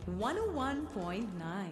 101.9.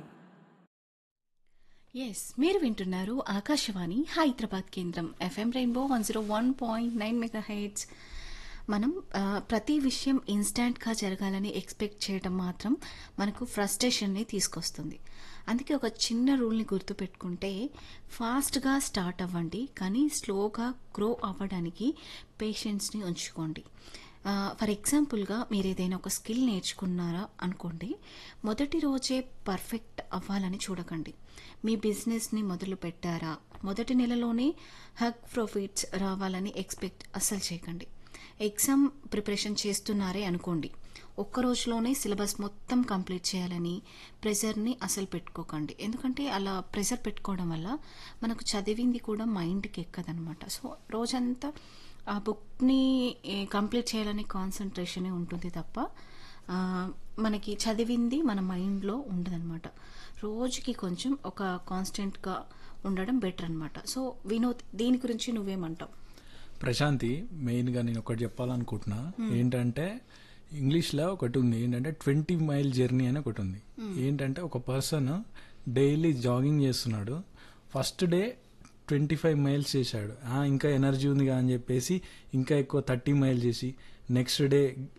Yes మీరు వింటున్నారు ఆకాశవాణి హైదరాబాద్ కేంద్రం FM rainbow one zero one point nine megahertz మనం ఆ, ప్రతి విషయం ఇన్స్టాంట్గా జరగాలని ఎక్స్పెక్ట్ చేయడం మాత్రం మనకు ఫ్రస్ట్రేషన్ని తీసుకొస్తుంది అందుకే ఒక చిన్న రూల్ని గుర్తుపెట్టుకుంటే ఫాస్ట్గా స్టార్ట్ అవ్వండి కానీ స్లోగా గ్రో అవ్వడానికి పేషెన్స్ని ఉంచుకోండి ఫర్ ఎగ్జాంపుల్గా మీరు ఏదైనా ఒక స్కిల్ నేర్చుకున్నారా అనుకోండి మొదటి రోజే పర్ఫెక్ట్ అవ్వాలని చూడకండి మీ బిజినెస్ని మొదలు పెట్టారా మొదటి నెలలోనే హక్ ప్రాఫిట్స్ రావాలని ఎక్స్పెక్ట్ అస్సలు చేయకండి ఎగ్జామ్ ప్రిపరేషన్ చేస్తున్నారే అనుకోండి ఒక్క రోజులోనే సిలబస్ మొత్తం కంప్లీట్ చేయాలని ప్రెషర్ని అసలు పెట్టుకోకండి ఎందుకంటే అలా ప్రెషర్ పెట్టుకోవడం వల్ల మనకు చదివింది కూడా మైండ్కి ఎక్కదనమాట సో రోజంతా ఆ బుక్ని కంప్లీట్ చేయాలనే కాన్సన్ట్రేషనే ఉంటుంది తప్ప ఆ, మనకి చదివింది మన మైండ్లో ఉండదన్నమాట రోజుకి కొంచెం ఒక కాన్స్టెంట్గా ఉండడం బెటర్ అనమాట సో వినోద్ దీని గురించి నువ్వేమంటావు ప్రశాంతి మెయిన్గా నేను ఒకటి చెప్పాలనుకుంటున్నా ఏంటంటే ఇంగ్లీష్లో ఒకటి ఉంది ఏంటంటే ట్వంటీ మైల్ జర్నీ అని ఒకటి ఉంది ఏంటంటే ఒక పర్సన్ డైలీ జాగింగ్ చేస్తున్నాడు first day twenty five miles చేశాడు ఆ, ఇంకా ఎనర్జీ ఉంది అని చెప్పేసి ఇంకా ఎక్కువ థర్టీ మైల్ చేసి నెక్స్ట్ డే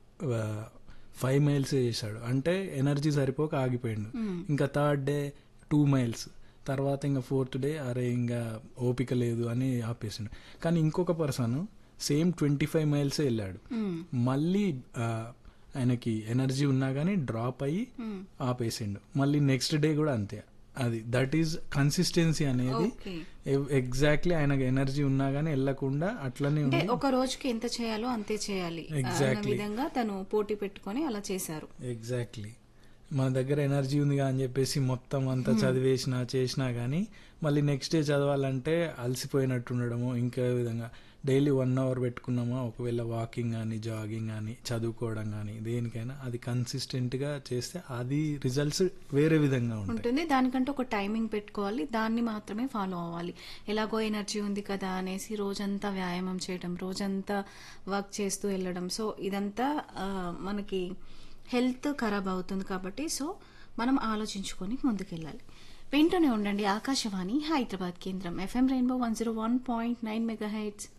ఫైవ్ మైల్స్ చేశాడు అంటే ఎనర్జీ సరిపోక ఆగిపోయాడు ఇంకా థర్డ్ డే టూ మైల్స్ తర్వాత ఇంకా ఫోర్త్ డే అరే ఇంకా ఓపిక లేదు అని ఆపేసిండు కానీ ఇంకొక person same twenty five miles వెళ్ళాడు మళ్ళీ ఆ, ఆయనకి ఎనర్జీ ఉన్నా కానీ డ్రాప్ అయ్యి ఆపేసిండు మళ్ళీ నెక్స్ట్ డే కూడా అంతే అది దట్ ఈస్ కన్సిస్టెన్సీ అనేది ఓకే ఎగ్జాక్ట్లీ ఆయనకు ఎనర్జీ ఉన్నా కానీ వెళ్ళకుండా అట్లనే అంటే ఉంది ఒక రోజుకి ఎంత చేయాలో అంతే చేయాలి అన్న Exactly. విధంగా తను పోటీ పెట్టుకొని అలా చేశారు ఎగ్జాక్ట్లీ మన దగ్గర ఎనర్జీ ఉంది అని చెప్పేసి మొత్తం అంతా చదివేసినా చేసినా కానీ మళ్ళీ నెక్స్ట్ డే చదవాలంటే అలసిపోయినట్టు ఉండడము ఇంకా విధంగా డైలీ వన్ అవర్ పెట్టుకున్నామా ఒకవేళ వాకింగ్ కానీ జాగింగ్ కానీ చదువుకోవడం కానీ దేనికైనా అది కన్సిస్టెంట్గా చేస్తే అది రిజల్ట్స్ వేరే విధంగా ఉంటాయి ఉంటుంది దానికంటే ఒక టైమింగ్ పెట్టుకోవాలి దాన్ని మాత్రమే ఫాలో అవ్వాలి ఎలాగో ఎనర్జీ ఉంది కదా అనేసి రోజంతా వ్యాయామం చేయడం రోజంతా వర్క్ చేస్తూ వెళ్ళడం సో ఇదంతా ఆ, మనకి హెల్త్ ఖరాబ్ అవుతుంది కాబట్టి సో మనం ఆలోచించుకొని ముందుకెళ్ళాలి వింటూనే ఉండండి ఆకాశవాణి హైదరాబాద్ కేంద్రం FM rainbow one zero one point nine mega heads